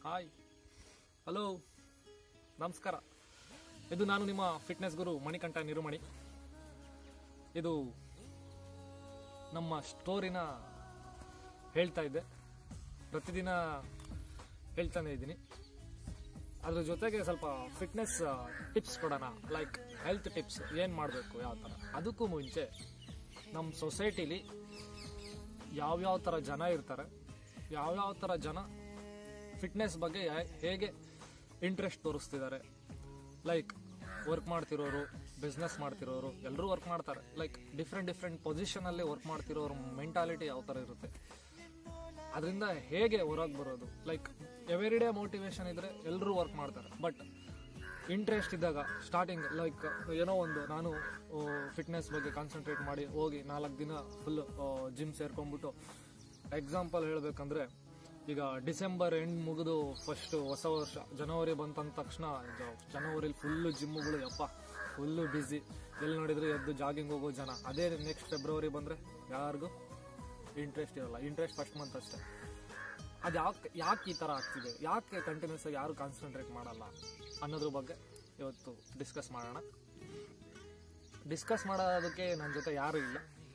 hi hello ನಮಸ್ಕಾರ ಇದು ನಾನು ನಿಮ್ಮ ಫಿಟ್ನೆಸ್ ಗುರು ಮಣಿಕಂಠ ನಿರುಮಣಿ ಇದು ನಮ್ಮ ಸ್ಟೋರಿನ ಹೇಳ್ತಾ ಇದ್ದೆ ಪ್ರತಿದಿನ ಹೇಳ್ತಾನೆ ಇದ್ದೀನಿ ಅದ್ರ ಜೊತೆಗೆ ಸ್ವಲ್ಪ ಫಿಟ್ನೆಸ್ ಟಿಪ್ಸ್ ಕೊಡೋಣ ಲೈಕ್ ಹೆಲ್ತ್ ಟಿಪ್ಸ್ ಏನು ಮಾಡಬೇಕು ಯಾವ ಥರ ಅದಕ್ಕೂ ಮುಂಚೆ ನಮ್ಮ ಸೊಸೈಟಿಲಿ ಯಾವ್ಯಾವ ಥರ ಜನ ಇರ್ತಾರೆ ಯಾವ್ಯಾವ ಥರ ಜನ ಫಿಟ್ನೆಸ್ ಬಗ್ಗೆ ಯಾ- ಹೇಗೆ ಇಂಟ್ರೆಸ್ಟ್ ತೋರಿಸ್ತಿದ್ದಾರೆ ಲೈಕ್ ವರ್ಕ್ ಮಾಡ್ತಿರೋರು ಬಿಸ್ನೆಸ್ ಮಾಡ್ತಿರೋರು ಎಲ್ಲರೂ ವರ್ಕ್ ಮಾಡ್ತಾರೆ ಲೈಕ್ ಡಿಫ್ರೆಂಟ್ ಡಿಫ್ರೆಂಟ್ ಪೊಸಿಷನಲ್ಲಿ ವರ್ಕ್ ಮಾಡ್ತಿರೋರು ಮೆಂಟಾಲಿಟಿ ಯಾವ ಥರ ಇರುತ್ತೆ ಅದರಿಂದ ಹೇಗೆ ಹೊರಗೆ ಬರೋದು ಲೈಕ್ ಎವ್ರಿ ಡೇ ಮೋಟಿವೇಶನ್ ಇದ್ರೆ ಎಲ್ಲರೂ ವರ್ಕ್ ಮಾಡ್ತಾರೆ ಬಟ್ ಇಂಟ್ರೆಸ್ಟ್ ಇದ್ದಾಗ ಸ್ಟಾರ್ಟಿಂಗ್ ಲೈಕ್ ಏನೋ ಒಂದು ನಾನು ಫಿಟ್ನೆಸ್ ಬಗ್ಗೆ ಕಾನ್ಸಂಟ್ರೇಟ್ ಮಾಡಿ ಹೋಗಿ ನಾಲ್ಕು ದಿನ ಫುಲ್ ಜಿಮ್ ಸೇರ್ಕೊಂಡ್ಬಿಟ್ಟು ಎಕ್ಸಾಂಪಲ್ ಹೇಳಬೇಕಂದ್ರೆ ಈಗ ಡಿಸೆಂಬರ್ ಎಂಡ್ ಮುಗಿದು ಫಸ್ಟ್ ಹೊಸ ವರ್ಷ ಜನವರಿ ಬಂತ ತಕ್ಷಣ ಜನವರಿಲಿ ಫುಲ್ಲು ಜಿಮ್ಗಳು ಯಪ್ಪ ಫುಲ್ಲು ಬ್ಯುಸಿ ಎಲ್ಲಿ ನೋಡಿದ್ರೆ ಎದ್ದು ಜಾಗಿಂಗ್ ಹೋಗೋ ಜನ ಅದೇ ನೆಕ್ಸ್ಟ್ ಫೆಬ್ರವರಿ ಬಂದರೆ ಯಾರಿಗೂ ಇಂಟ್ರೆಸ್ಟ್ ಇರಲ್ಲ ಇಂಟ್ರೆಸ್ಟ್ ಫಸ್ಟ್ ಮಂತ್ ಅಷ್ಟೇ ಅದು ಯಾಕೆ ಯಾಕೆ ಈ ಥರ ಆಗ್ತಿದೆ ಯಾಕೆ ಕಂಟಿನ್ಯೂಸ್ ಆಗಿ ಯಾರು ಕಾನ್ಸಂಟ್ರೇಟ್ ಮಾಡಲ್ಲ ಅನ್ನೋದ್ರ ಬಗ್ಗೆ ಇವತ್ತು ಡಿಸ್ಕಸ್ ಮಾಡೋಣ ಡಿಸ್ಕಸ್ ಮಾಡೋದಕ್ಕೆ ನನ್ನ ಜೊತೆ ಯಾರು ಇಲ್ಲ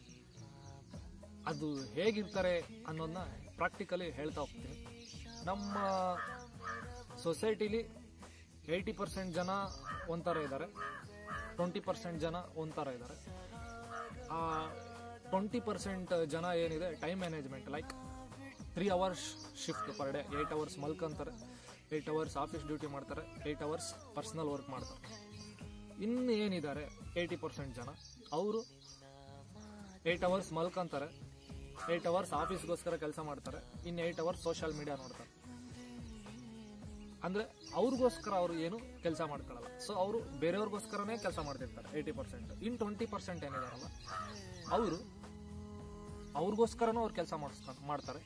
ಅದು ಹೇಗಿರ್ತಾರೆ ಅನ್ನೋದನ್ನ ಪ್ರಾಕ್ಟಿಕಲಿ ಹೇಳ್ತಾ ಹೋಗ್ತೀನಿ ನಮ್ಮ ಸೊಸೈಟಿಲಿ ಏಯ್ಟಿ ಪರ್ಸೆಂಟ್ ಜನ ಒಂಥರ ಇದ್ದಾರೆ ಟ್ವೆಂಟಿ ಪರ್ಸೆಂಟ್ ಜನ ಒಂಥರ ಇದ್ದಾರೆ ಆ ಟ್ವೆಂಟಿ ಪರ್ಸೆಂಟ್ ಜನ ಏನಿದೆ time management like three hours shift per day eight hours ಮಲ್ಕೊಂತಾರೆ ಏಯ್ಟ್ ಅವರ್ಸ್ ಆಫೀಸ್ ಡ್ಯೂಟಿ ಮಾಡ್ತಾರೆ ಏಯ್ಟ್ ಅವರ್ಸ್ ಪರ್ಸ್ನಲ್ ವರ್ಕ್ ಮಾಡ್ತಾರೆ ಇನ್ನು ಏನಿದ್ದಾರೆ ಏಯ್ಟಿ ಪರ್ಸೆಂಟ್ ಜನ ಅವರು ಏಯ್ಟ್ ಅವರ್ಸ್ ಮಲ್ಕೊಂತಾರೆ ಏಯ್ಟ್ ಅವರ್ಸ್ ಆಫೀಸ್ಗೋಸ್ಕರ ಕೆಲಸ ಮಾಡ್ತಾರೆ ಇನ್ನು ಏಯ್ಟ್ ಅವರ್ಸ್ ಸೋಷಿಯಲ್ ಮೀಡಿಯಾ ನೋಡ್ತಾರೆ ಅಂದ್ರೆ ಅವ್ರಿಗೋಸ್ಕರ ಅವರು ಏನು ಕೆಲಸ ಮಾಡ್ಕೊಳ್ಳಲ್ಲ ಸೊ ಅವರು ಬೇರೆಯವ್ರಿಗೋಸ್ಕರನೇ ಕೆಲಸ ಮಾಡ್ತಿರ್ತಾರೆ ಏಯ್ಟಿ ಪರ್ಸೆಂಟ್ ಇನ್ ಟ್ವೆಂಟಿ ಪರ್ಸೆಂಟ್ ಏನಿದಾರಲ್ಲ ಅವರು ಅವ್ರಿಗೋಸ್ಕರನೂ ಅವ್ರು ಕೆಲಸ ಮಾಡಿಸ್ಕೊಂಡು ಮಾಡ್ತಾರೆ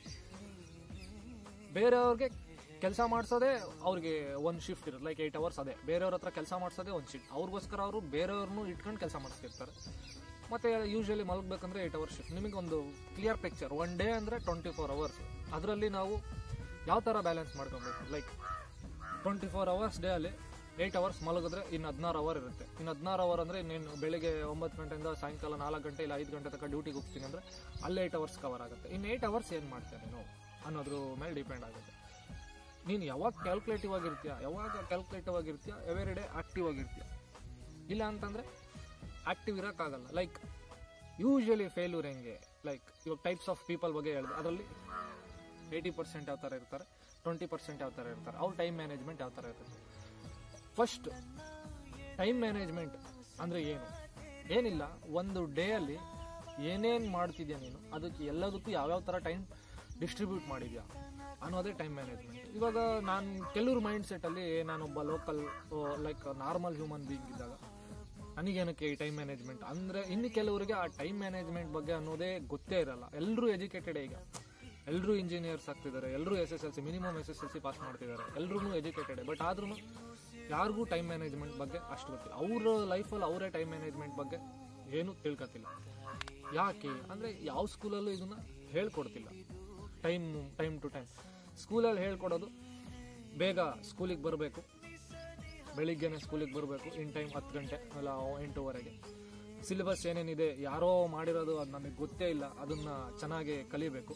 ಬೇರೆಯವ್ರಿಗೆ ಕೆಲಸ ಮಾಡಿಸೋದೇ ಅವ್ರಿಗೆ ಒಂದು ಶಿಫ್ಟ್ ಇರುತ್ತೆ ಲೈಕ್ ಏಯ್ಟ್ ಅವರ್ಸ್ ಅದೇ ಬೇರೆಯವ್ರ ಹತ್ರ ಕೆಲಸ ಮಾಡಿಸೋದೇ ಒಂದು ಶಿಫ್ಟ್ ಅವ್ರಿಗೋಸ್ಕರ ಅವರು ಬೇರೆಯವ್ರನ್ನೂ ಇಟ್ಕೊಂಡು ಕೆಲಸ ಮಾಡಿಸ್ತಿರ್ತಾರೆ ಮತ್ತೆ ಯೂಶಲಿ ಮಲಗಬೇಕಂದ್ರೆ ಏಯ್ಟ್ ಅವರ್ಸ್ ಶಿಫ್ಟ್ ನಿಮಗೆ ಒಂದು ಕ್ಲಿಯರ್ ಪಿಕ್ಚರ್ ಒನ್ ಡೇ ಅಂದರೆ ಟ್ವೆಂಟಿ ಫೋರ್ ಅವರ್ಸ್ ಅದರಲ್ಲಿ ನಾವು ಯಾವ ಥರ ಬ್ಯಾಲೆನ್ಸ್ ಮಾಡ್ಕೊಬೇಕು like twenty four hours day ಅಲ್ಲಿ ಏಯ್ಟ್ ಅವರ್ಸ್ ಮಲಗಿದ್ರೆ ಇನ್ನು ಹದಿನಾರು ಅವರ್ ಇರುತ್ತೆ ಇನ್ನು ಹದಿನಾರು ಅವರ್ ಅಂದರೆ ಇನ್ನೇನು ಬೆಳಿಗ್ಗೆ ಒಂಬತ್ತು ಗಂಟೆಯಿಂದ ಸಾಯಂಕಾಲ ನಾಲ್ಕು ಗಂಟೆ ಇಲ್ಲ ಐದು ಗಂಟೆ ತನಕ ಡ್ಯೂಟಿಗೆ ಹೋಗ್ತೀನಿ ಅಂದರೆ ಅಲ್ಲೇ ಏಯ್ಟ್ ಅವರ್ಸ್ ಕವರ್ ಆಗುತ್ತೆ ಇನ್ನು ಏಯ್ಟ್ ಅವರ್ಸ್ ಏನು ಮಾಡ್ತೀಯ ನೀನು ಅನ್ನೋದ್ರ ಮೇಲೆ ಡಿಪೆಂಡ್ ಆಗುತ್ತೆ ನೀನು ಯಾವಾಗ ಕ್ಯಾಲ್ಕುಲೇಟಿವ್ ಆಗಿರ್ತೀಯ ಯಾವಾಗ ಕ್ಯಾಲ್ಕುಲೇಟಿವ್ ಆಗಿರ್ತೀಯ ಎವ್ರಿ ಡೇ ಆಕ್ಟಿವ್ ಆಗಿರ್ತೀಯ ಇಲ್ಲ ಅಂತಂದರೆ ಆಕ್ಟಿವ್ ಇರೋಕ್ಕಾಗಲ್ಲ ಲೈಕ್ ಯೂಶಲಿ ಫೇಲ್ಯೂರ್ ಹೆಂಗೆ ಲೈಕ್ ಇವಾಗ ಟೈಪ್ಸ್ ಆಫ್ ಪೀಪಲ್ ಬಗ್ಗೆ ಹೇಳಿದೆ ಅದರಲ್ಲಿ ಏಯ್ಟಿ ಪರ್ಸೆಂಟ್ ಯಾವ ಥರ ಇರ್ತಾರೆ ಟ್ವೆಂಟಿ ಪರ್ಸೆಂಟ್ ಯಾವ ಥರ ಇರ್ತಾರೆ ಅವ್ರ ಟೈಮ್ ಮ್ಯಾನೇಜ್ಮೆಂಟ್ ಯಾವ ಥರ ಇರುತ್ತೆ ಫಸ್ಟ್ ಟೈಮ್ ಮ್ಯಾನೇಜ್ಮೆಂಟ್ ಅಂದರೆ ಏನು ಏನಿಲ್ಲ ಒಂದು ಡೇ ಅಲ್ಲಿ ಏನೇನು ಮಾಡ್ತಿದ್ಯಾ ನೀನು ಅದಕ್ಕೆ ಎಲ್ಲದಕ್ಕೂ ಯಾವ್ಯಾವ ಥರ ಟೈಮ್ ಡಿಸ್ಟ್ರಿಬ್ಯೂಟ್ ಮಾಡಿದ್ಯಾ ಅನ್ನೋದೇ ಟೈಮ್ ಮ್ಯಾನೇಜ್ಮೆಂಟ್ ಇವಾಗ ನಾನು ಕೆಲವ್ರ ಮೈಂಡ್ ಸೆಟ್ಟಲ್ಲಿ ನಾನೊಬ್ಬ local like normal human being ಇದ್ದಾಗ ನನಗೇನಕ್ಕೆ ಈ ಟೈಮ್ ಮ್ಯಾನೇಜ್ಮೆಂಟ್ ಅಂದರೆ ಇನ್ನು ಕೆಲವರಿಗೆ ಆ ಟೈಮ್ ಮ್ಯಾನೇಜ್ಮೆಂಟ್ ಬಗ್ಗೆ ಅನ್ನೋದೇ ಗೊತ್ತೇ ಇರಲ್ಲ ಎಲ್ಲರೂ ಎಜುಕೇಟೆಡ್ ಈಗ ಎಲ್ಲರೂ ಇಂಜಿನಿಯರ್ಸ್ ಆಗ್ತಿದ್ದಾರೆ ಎಲ್ಲರೂ S S L C minimum S S L C pass ಮಾಡ್ತಿದ್ದಾರೆ ಎಲ್ಲರೂ ಎಜುಕೇಟೆಡ್ ಬಟ್ ಆದ್ರೂ ಯಾರಿಗೂ ಟೈಮ್ ಮ್ಯಾನೇಜ್ಮೆಂಟ್ ಬಗ್ಗೆ ಅಷ್ಟು ಗೊತ್ತಿಲ್ಲ ಅವ್ರ ಲೈಫಲ್ಲಿ ಅವರೇ ಟೈಮ್ ಮ್ಯಾನೇಜ್ಮೆಂಟ್ ಬಗ್ಗೆ ಏನೂ ತಿಳ್ಕೊತಿಲ್ಲ ಯಾಕೆ ಅಂದರೆ ಯಾವ ಸ್ಕೂಲಲ್ಲೂ ಇದನ್ನ ಹೇಳ್ಕೊಡ್ತಿಲ್ಲ ಟೈಮ್ ಟೈಮ್ ಟು ಟೈಮ್ ಸ್ಕೂಲಲ್ಲಿ ಹೇಳ್ಕೊಡೋದು ಬೇಗ ಸ್ಕೂಲಿಗೆ ಬರಬೇಕು ಬೆಳಿಗ್ಗೆನೆ ಸ್ಕೂಲಿಗೆ ಬರಬೇಕು ಇನ್ ಟೈಮ್ ಹತ್ತು ಗಂಟೆ ಅಲ್ಲ ಎಂಟೂವರೆಗೆ ಸಿಲೆಬಸ್ ಏನೇನಿದೆ ಯಾರೋ ಮಾಡಿರೋದು ಅದು ನಮಗೆ ಗೊತ್ತೇ ಇಲ್ಲ ಅದನ್ನ ಚೆನ್ನಾಗಿ ಕಲಿಬೇಕು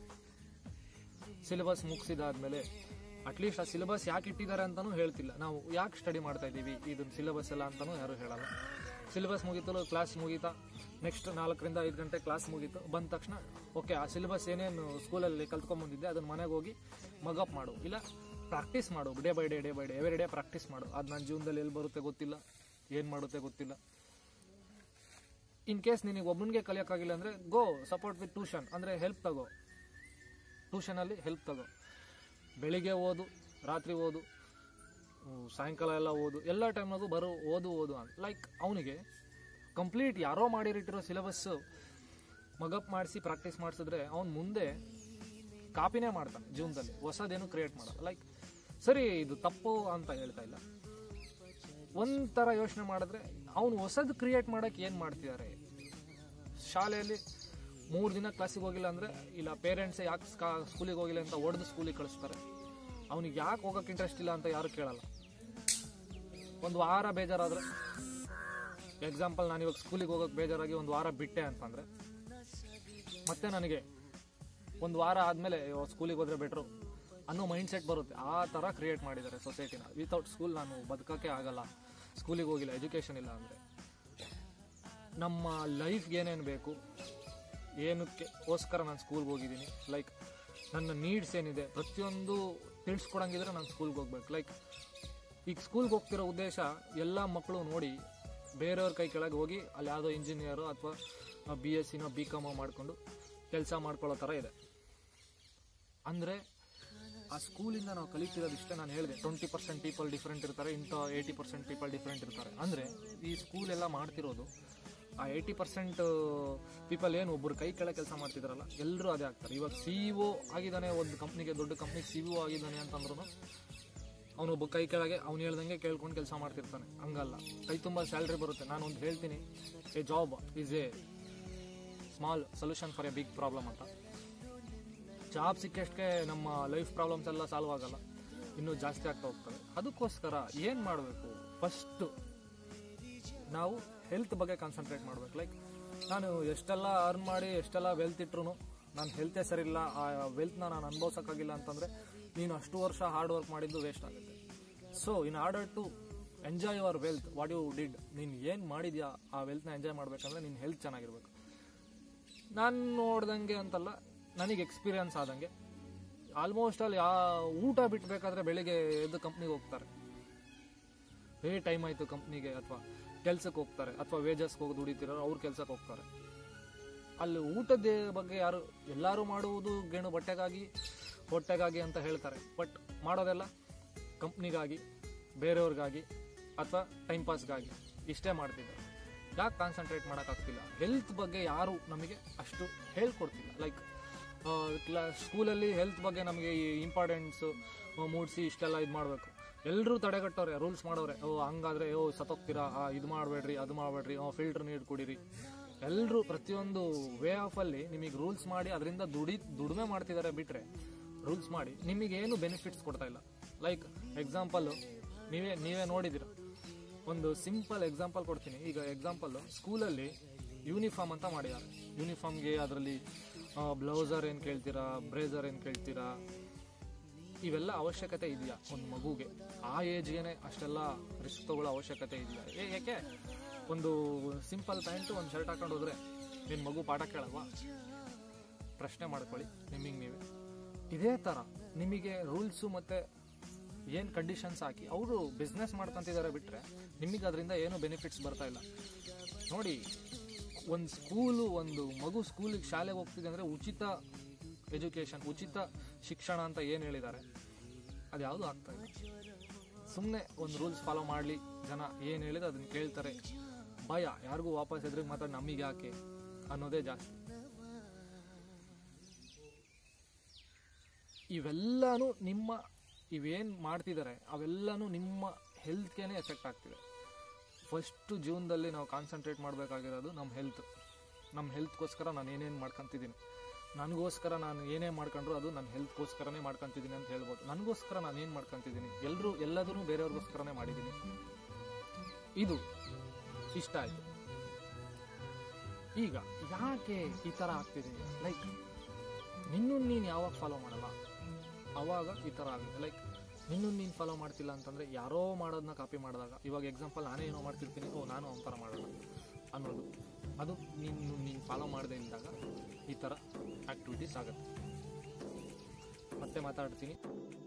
ಸಿಲೆಬಸ್ ಮುಗಿಸಿದಾದ್ಮೇಲೆ ಅಟ್ಲೀಸ್ಟ್ ಆ ಸಿಲೆಬಸ್ ಯಾಕೆ ಇಟ್ಟಿದ್ದಾರೆ ಅಂತಾನೂ ಹೇಳ್ತಿಲ್ಲ ನಾವು ಯಾಕೆ ಸ್ಟಡಿ ಮಾಡ್ತಾ ಇದ್ದೀವಿ ಇದನ್ನ ಸಿಲೆಬಸ್ ಎಲ್ಲ ಅಂತಾನೂ ಯಾರು ಹೇಳಲ್ಲ ಸಿಲೆಬಸ್ ಮುಗೀತಲ್ಲ ಕ್ಲಾಸ್ ಮುಗೀತಾ ನೆಕ್ಸ್ಟ್ ನಾಲ್ಕರಿಂದ ಐದು ಗಂಟೆ ಕ್ಲಾಸ್ ಮುಗೀತು ಬಂದ ತಕ್ಷಣ ಓಕೆ ಆ ಸಿಲೆಬಸ್ ಏನೇನು ಸ್ಕೂಲಲ್ಲಿ ಕಲ್ತ್ಕೊಂಡ್ಬಂದಿದ್ದೆ ಅದನ್ನ ಮನೆಗೆ ಹೋಗಿ ಮಗಪ್ ಮಾಡು ಇಲ್ಲ ಪ್ರಾಕ್ಟೀಸ್ ಮಾಡು day by day day by day every day practice ಮಾಡು ಅದು ನನ್ನ ಜೀವನದಲ್ಲಿ ಎಲ್ಲಿ ಬರುತ್ತೆ ಗೊತ್ತಿಲ್ಲ ಏನು ಮಾಡುತ್ತೆ ಗೊತ್ತಿಲ್ಲ ಇನ್ ಕೇಸ್ ನಿನಗೆ ಒಬ್ಬನಿಗೆ ಕಲಿಯೋಕ್ಕಾಗಿಲ್ಲ ಅಂದರೆ ಗೋ ಸಪೋರ್ಟ್ ವಿತ್ ಟ್ಯೂಷನ್ ಅಂದರೆ ಹೆಲ್ಪ್ ತಗೋ ಟ್ಯೂಷನಲ್ಲಿ ಹೆಲ್ಪ್ ತಗೋ ಬೆಳಿಗ್ಗೆ ಓದು ರಾತ್ರಿ ಓದು ಹ್ಮ್, ಸಾಯಂಕಾಲ ಎಲ್ಲ ಓದು ಎಲ್ಲ ಟೈಮ್ನಾಗೂ ಬರೋ ಓದು ಓದು ಅಂತ ಲೈಕ್ ಅವನಿಗೆ ಕಂಪ್ಲೀಟ್ ಯಾರೋ ಮಾಡಿರಿಟ್ಟಿರೋ ಸಿಲೆಬಸ್ಸು ಮಗಪ್ ಮಾಡಿಸಿ ಪ್ರಾಕ್ಟೀಸ್ ಮಾಡಿಸಿದ್ರೆ ಅವ್ನು ಮುಂದೆ ಕಾಪಿನೇ ಮಾಡ್ತಾನೆ ಜೀವನದಲ್ಲಿ ಹೊಸದೇನು ಕ್ರಿಯೇಟ್ ಮಾಡಲ್ಲ ಲೈಕ್ ಸರಿ ಇದು ತಪ್ಪು ಅಂತ ಹೇಳ್ತಾ ಇಲ್ಲ ಒಂಥರ ಯೋಚನೆ ಮಾಡಿದ್ರೆ ಅವನು ಹೊಸದು ಕ್ರಿಯೇಟ್ ಮಾಡಕ್ಕೆ ಏನು ಮಾಡ್ತಿದ್ದಾರೆ ಶಾಲೆಯಲ್ಲಿ ಮೂರು ದಿನ ಕ್ಲಾಸಿಗೆ ಹೋಗಿಲ್ಲ ಅಂದರೆ ಇಲ್ಲ ಪೇರೆಂಟ್ಸ್ ಯಾಕೆ ಸ್ಕೂಲಿಗೆ ಹೋಗಿಲ್ಲ ಅಂತ ಹೊಡೆದು ಸ್ಕೂಲಿಗೆ ಕಳಿಸ್ತಾರೆ ಅವನಿಗೆ ಯಾಕೆ ಹೋಗೋಕೆ ಇಂಟ್ರೆಸ್ಟ್ ಇಲ್ಲ ಅಂತ ಯಾರು ಕೇಳಲ್ಲ ಒಂದು ವಾರ ಬೇಜಾರಾದ್ರೆ ಎಕ್ಸಾಂಪಲ್ ನಾನು ಇವಾಗ ಸ್ಕೂಲಿಗೆ ಹೋಗೋಕೆ ಬೇಜಾರಾಗಿ ಒಂದು ವಾರ ಬಿಟ್ಟೆ ಅಂತಂದರೆ ಮತ್ತೆ ನನಗೆ ಒಂದು ವಾರ ಆದಮೇಲೆ ಸ್ಕೂಲಿಗೆ ಹೋದ್ರೆ ಬೆಟ್ರು ಅನ್ನೋ ಮೈಂಡ್ ಸೆಟ್ ಬರುತ್ತೆ ಆ ಥರ ಕ್ರಿಯೇಟ್ ಮಾಡಿದ್ದಾರೆ ಸೊಸೈಟಿನ ವಿತೌಟ್ ಸ್ಕೂಲ್ ನಾನು ಬದುಕೋಕ್ಕೆ ಆಗಲ್ಲ ಸ್ಕೂಲಿಗೆ ಹೋಗಿಲ್ಲ ಎಜುಕೇಷನ್ ಇಲ್ಲ ಅಂದರೆ ನಮ್ಮ ಲೈಫ್ಗೆ ಏನೇನು ಬೇಕು ಏನಕ್ಕೆಗೋಸ್ಕರ ನಾನು ಸ್ಕೂಲ್ಗೆ ಹೋಗಿದ್ದೀನಿ ಲೈಕ್ ನನ್ನ ನೀಡ್ಸ್ ಏನಿದೆ ಪ್ರತಿಯೊಂದು ತಿಳಿಸ್ಕೊಡಂಗಿದ್ರೆ ನಾನು ಸ್ಕೂಲ್ಗೆ ಹೋಗ್ಬೇಕು ಲೈಕ್ ಈಗ ಸ್ಕೂಲ್ಗೆ ಹೋಗ್ತಿರೋ ಉದ್ದೇಶ ಎಲ್ಲ ಮಕ್ಕಳು ನೋಡಿ ಬೇರೆಯವ್ರ ಕೈ ಕೆಳಗೆ ಹೋಗಿ ಅಲ್ಲಿ ಯಾವುದೋ ಇಂಜಿನಿಯರು ಅಥವಾ ಬಿ ಎಸ್ ಸಿನೋ ಬಿ ಕಾಮೋ ಮಾಡಿಕೊಂಡು ಕೆಲಸ ಮಾಡ್ಕೊಳ್ಳೋ ಥರ ಇದೆ ಅಂದರೆ ಆ ಸ್ಕೂಲಿಂದ ನಾವು ಕಲಿತಿರೋದಿಷ್ಟೇ ನಾನು ಹೇಳಿದೆ ಟ್ವೆಂಟಿ ಪರ್ಸೆಂಟ್ ಪೀಪಲ್ ಡಿಫ್ರೆಂಟ್ ಇರ್ತಾರೆ ಇಂಥ ಏಯ್ಟಿ ಪರ್ಸೆಂಟ್ ಪೀಪಲ್ ಡಿಫ್ರೆಂಟ್ ಇರ್ತಾರೆ ಅಂದರೆ ಈ ಸ್ಕೂಲ್ ಎಲ್ಲ ಮಾಡ್ತಿರೋದು ಆ ಏಯ್ಟಿ ಪರ್ಸೆಂಟ್ ಪೀಪಲ್ ಏನು ಒಬ್ಬರು ಕೈ ಕೆಳಗೆ ಕೆಲಸ ಮಾಡ್ತಿದಾರಲ್ಲ ಎಲ್ಲರೂ ಅದೇ ಆಗ್ತಾರೆ ಇವಾಗ ಸಿ ಒ ಆಗಿದ್ದಾನೆ ಒಂದು ಕಂಪ್ನಿಗೆ ದೊಡ್ಡ ಕಂಪ್ನಿಗೆ ಸಿ ಒ ಆಗಿದ್ದಾನೆ ಅಂತಂದ್ರೂ ಅವನೊಬ್ಬ ಕೈ ಕೆಳಗೆ ಅವ್ನು ಹೇಳ್ದಂಗೆ ಕೇಳ್ಕೊಂಡು ಕೆಲಸ ಮಾಡ್ತಿರ್ತಾನೆ ಹಂಗಲ್ಲ ಕೈ ತುಂಬ ಸ್ಯಾಲ್ರಿ ಬರುತ್ತೆ ನಾನು ಒಂದು ಹೇಳ್ತೀನಿ a job is a small solution for a big problem ಅಂತ ಜಾಬ್ ಸಿಕ್ಕಷ್ಟಕ್ಕೆ ನಮ್ಮ ಲೈಫ್ ಪ್ರಾಬ್ಲಮ್ಸ್ ಎಲ್ಲ ಸಾಲ್ವ್ ಆಗಲ್ಲ ಇನ್ನೂ ಜಾಸ್ತಿ ಆಗ್ತಾ ಹೋಗ್ತವೆ ಅದಕ್ಕೋಸ್ಕರ ಏನು ಮಾಡಬೇಕು ಫಸ್ಟು ನಾವು ಹೆಲ್ತ್ ಬಗ್ಗೆ ಕಾನ್ಸಂಟ್ರೇಟ್ ಮಾಡ್ಬೇಕು ಲೈಕ್ ನಾನು ಎಷ್ಟೆಲ್ಲ ಅರ್ನ್ ಮಾಡಿ ಎಷ್ಟೆಲ್ಲ ವೆಲ್ತ್ ಇಟ್ರು ನಾನು ಹೆಲ್ತೇ ಸರಿಯಿಲ್ಲ ಆ ವೆಲ್ತ್ನ ನಾನು ಅನುಭವಿಸೋಕ್ಕಾಗಿಲ್ಲ ಅಂತಂದರೆ ನೀನು ಅಷ್ಟು ವರ್ಷ ಹಾರ್ಡ್ ವರ್ಕ್ ಮಾಡಿದ್ದು ವೇಸ್ಟ್ ಆಗುತ್ತೆ so in order to enjoy your wealth what you did ನೀನು ಏನು ಮಾಡಿದ್ಯಾ ಆ ವೆಲ್ತ್ನ ಎಂಜಾಯ್ ಮಾಡಬೇಕಂದ್ರೆ ನಿನ್ನ ಹೆಲ್ತ್ ಚೆನ್ನಾಗಿರ್ಬೇಕು ನಾನು ನೋಡ್ದಂಗೆ ಅಂತಲ್ಲ ನನಗೆ ಎಕ್ಸ್ಪೀರಿಯನ್ಸ್ ಆದಂಗೆ ಆಲ್ಮೋಸ್ಟ್ ಅಲ್ಲಿ ಯಾ ಊಟ ಬಿಟ್ಬೇಕಾದ್ರೆ ಬೆಳಿಗ್ಗೆ ಎದ್ದು ಕಂಪ್ನಿಗೆ ಹೋಗ್ತಾರೆ ಏ ಟೈಮ್ ಆಯಿತು ಕಂಪ್ನಿಗೆ ಅಥವಾ ಕೆಲ್ಸಕ್ಕೆ ಹೋಗ್ತಾರೆ ಅಥವಾ ವೇಜಸ್ಗೆ ಹೋಗಿ ದುಡಿತಿರೋ ಅವ್ರು ಕೆಲ್ಸಕ್ಕೆ ಹೋಗ್ತಾರೆ ಅಲ್ಲಿ ಊಟದ ಬಗ್ಗೆ ಯಾರು ಎಲ್ಲರೂ ಮಾಡುವುದು ಗೇಣು ಬಟ್ಟೆಗಾಗಿ ಹೊಟ್ಟೆಗಾಗಿ ಅಂತ ಹೇಳ್ತಾರೆ ಬಟ್ ಮಾಡೋದೆಲ್ಲ ಕಂಪ್ನಿಗಾಗಿ ಬೇರೆಯವ್ರಿಗಾಗಿ ಅಥವಾ ಟೈಮ್ ಪಾಸ್ಗಾಗಿ ಇಷ್ಟೇ ಮಾಡ್ತಿದ್ದಾರೆ ಯಾಕೆ ಕಾನ್ಸಂಟ್ರೇಟ್ ಮಾಡೋಕ್ಕಾಗ್ತಿಲ್ಲ ಹೆಲ್ತ್ ಬಗ್ಗೆ ಯಾರು ನಮಗೆ ಅಷ್ಟು ಹೇಳ್ಕೊಡ್ತಿಲ್ಲ ಲೈಕ್ ಕ್ಲಾ ಸ್ಕೂಲಲ್ಲಿ ಹೆಲ್ತ್ ಬಗ್ಗೆ ನಮಗೆ ಈ ಇಂಪಾರ್ಟೆನ್ಸು ಮೂಡಿಸಿ ಇಷ್ಟೆಲ್ಲ ಇದು ಮಾಡಬೇಕು ಎಲ್ಲರೂ ತಡೆಗಟ್ಟವ್ರೆ ರೂಲ್ಸ್ ಮಾಡೋರೆ ಓ ಹಂಗಾದ್ರೆ ಓ ಸತ್ತೋಗ್ತೀರಾ ಇದು ಮಾಡಬೇಡ್ರಿ ಅದು ಮಾಡಬೇಡ್ರಿ ಓ ಫಿಲ್ಟರ್ ನೀರು ಕುಡೀರಿ ಎಲ್ಲರೂ ಪ್ರತಿಯೊಂದು ವೇ ಆಫಲ್ಲಿ ನಿಮಗೆ ರೂಲ್ಸ್ ಮಾಡಿ ಅದರಿಂದ ದುಡಿ ದುಡಿಮೆ ಮಾಡ್ತಿದ್ದಾರೆ ಬಿಟ್ಟರೆ ರೂಲ್ಸ್ ಮಾಡಿ ನಿಮಗೇನು ಬೆನಿಫಿಟ್ಸ್ ಕೊಡ್ತಾ ಇಲ್ಲ ಲೈಕ್ ಎಕ್ಸಾಂಪಲ್ಲು ನೀವೇ ನೀವೇ ನೋಡಿದ್ದೀರ ಒಂದು ಸಿಂಪಲ್ ಎಕ್ಸಾಂಪಲ್ ಕೊಡ್ತೀನಿ ಈಗ ಎಕ್ಸಾಂಪಲ್ಲು ಸ್ಕೂಲಲ್ಲಿ ಯೂನಿಫಾರ್ಮ್ ಅಂತ ಮಾಡಿದ್ದಾರೆ ಯೂನಿಫಾರ್ಮ್ಗೆ ಅದರಲ್ಲಿ ಬ್ಲೌಸರ್ ಏನು ಕೇಳ್ತೀರಾ ಬ್ರೇಸರ್ ಏನು ಕೇಳ್ತೀರಾ ಇವೆಲ್ಲ ಅವಶ್ಯಕತೆ ಇದೆಯಾ ಒಂದು ಮಗುಗೆ ಆ ಏಜ್ಗೆ ಅಷ್ಟೆಲ್ಲ ರಿಸ್ಕ್ ತಗೊಳ್ಳೋ ಅವಶ್ಯಕತೆ ಇದೆಯಾ ಏ ಯಾಕೆ ಒಂದು ಸಿಂಪಲ್ ಪ್ಯಾಂಟು ಒಂದು ಶರ್ಟ್ ಹಾಕೊಂಡು ಹೋದ್ರೆ ನಿನ್ನ ಮಗು ಪಾಠ ಕೇಳಲ್ವಾ ಪ್ರಶ್ನೆ ಮಾಡ್ಕೊಳ್ಳಿ ನಿಮಗೆ ನೀವೇ ಇದೇ ಥರ ನಿಮಗೆ ರೂಲ್ಸು ಮತ್ತು ಏನು ಕಂಡೀಷನ್ಸ್ ಹಾಕಿ ಅವರು ಬಿಸ್ನೆಸ್ ಮಾಡ್ಕೊಂತಿದ್ದಾರೆ ಬಿಟ್ಟರೆ ನಿಮಗೆ ಅದರಿಂದ ಏನೂ ಬೆನಿಫಿಟ್ಸ್ ಬರ್ತಾ ಇಲ್ಲ ನೋಡಿ ಒಂದು ಸ್ಕೂಲು ಒಂದು ಮಗು ಸ್ಕೂಲಿಗೆ ಶಾಲೆಗೆ ಹೋಗ್ತಿದೆ ಅಂದರೆ ಉಚಿತ ಎಜುಕೇಷನ್ ಉಚಿತ ಶಿಕ್ಷಣ ಅಂತ ಏನು ಹೇಳಿದ್ದಾರೆ ಅದು ಯಾವುದು ಆಗ್ತಾ ಇಲ್ಲ ಸುಮ್ಮನೆ ಒಂದು ರೂಲ್ಸ್ ಫಾಲೋ ಮಾಡಲಿ ಜನ ಏನು ಹೇಳಿದ್ರೆ ಅದನ್ನು ಕೇಳ್ತಾರೆ ಭಯ ಯಾರಿಗೂ ವಾಪಸ್ ಎದ್ರಿಗೆ ಮಾತ್ರ ನಮಗೆ ಯಾಕೆ ಅನ್ನೋದೇ ಜಾಸ್ತಿ ಇವೆಲ್ಲನೂ ನಿಮ್ಮ ಇವೇನು ಮಾಡ್ತಿದ್ದಾರೆ ಅವೆಲ್ಲನೂ ನಿಮ್ಮ ಹೆಲ್ತ್ಗೆ ಎಫೆಕ್ಟ್ ಆಗ್ತಿದೆ ಫಸ್ಟು ಜೀವನದಲ್ಲಿ ನಾವು ಕಾನ್ಸಂಟ್ರೇಟ್ ಮಾಡಬೇಕಾಗಿರೋದು ನಮ್ಮ ಹೆಲ್ತ್ ನಮ್ಮ ಹೆಲ್ತ್ಗೋಸ್ಕರ ನಾನು ಏನೇನು ಮಾಡ್ಕೊತಿದ್ದೀನಿ ನನಗೋಸ್ಕರ ನಾನು ಏನೇ ಮಾಡ್ಕೊಂಡ್ರು ಅದು ನನ್ನ ಹೆಲ್ತ್ಗೋಸ್ಕರನೇ ಮಾಡ್ಕೊತಿದ್ದೀನಿ ಅಂತ ಹೇಳ್ಬೋದು ನನಗೋಸ್ಕರ ನಾನು ಏನು ಮಾಡ್ಕೊತಿದ್ದೀನಿ ಎಲ್ಲರೂ ಎಲ್ಲದೂ ಬೇರೆಯವ್ರಿಗೋಸ್ಕರನೇ ಮಾಡಿದ್ದೀನಿ ಇದು ಇಷ್ಟ ಆಯಿತು ಈಗ ಯಾಕೆ ಈ ಥರ ಆಗ್ತಿದೆ ಲೈಕ್ ನಿನ್ನನ್ನು ನೀನು ಯಾವಾಗ ಫಾಲೋ ಮಾಡಲ್ಲ ಅವಾಗ ಈ ಥರ ಆಗುತ್ತೆ ಲೈಕ್ ನಿನ್ನನ್ನು ನೀನು ಫಾಲೋ ಮಾಡ್ತಿಲ್ಲ ಅಂತಂದರೆ ಯಾರೋ ಮಾಡೋದನ್ನ ಕಾಪಿ ಮಾಡಿದಾಗ ಇವಾಗ ಎಕ್ಸಾಂಪಲ್ ನಾನೇ ಏನೋ ಮಾಡ್ತಿರ್ತೀನಿ ಓ ನಾನು ಒಂಥರ ಮಾಡೋಣ ಅನ್ನೋದು ಅದು ನೀನು ನೀನು ಫಾಲೋ ಮಾಡದೇ ಇದ್ದಾಗ ಈ ಥರ ಆ್ಯಕ್ಟಿವಿಟೀಸ್ ಆಗುತ್ತೆ ಮತ್ತೆ ಮಾತಾಡ್ತೀನಿ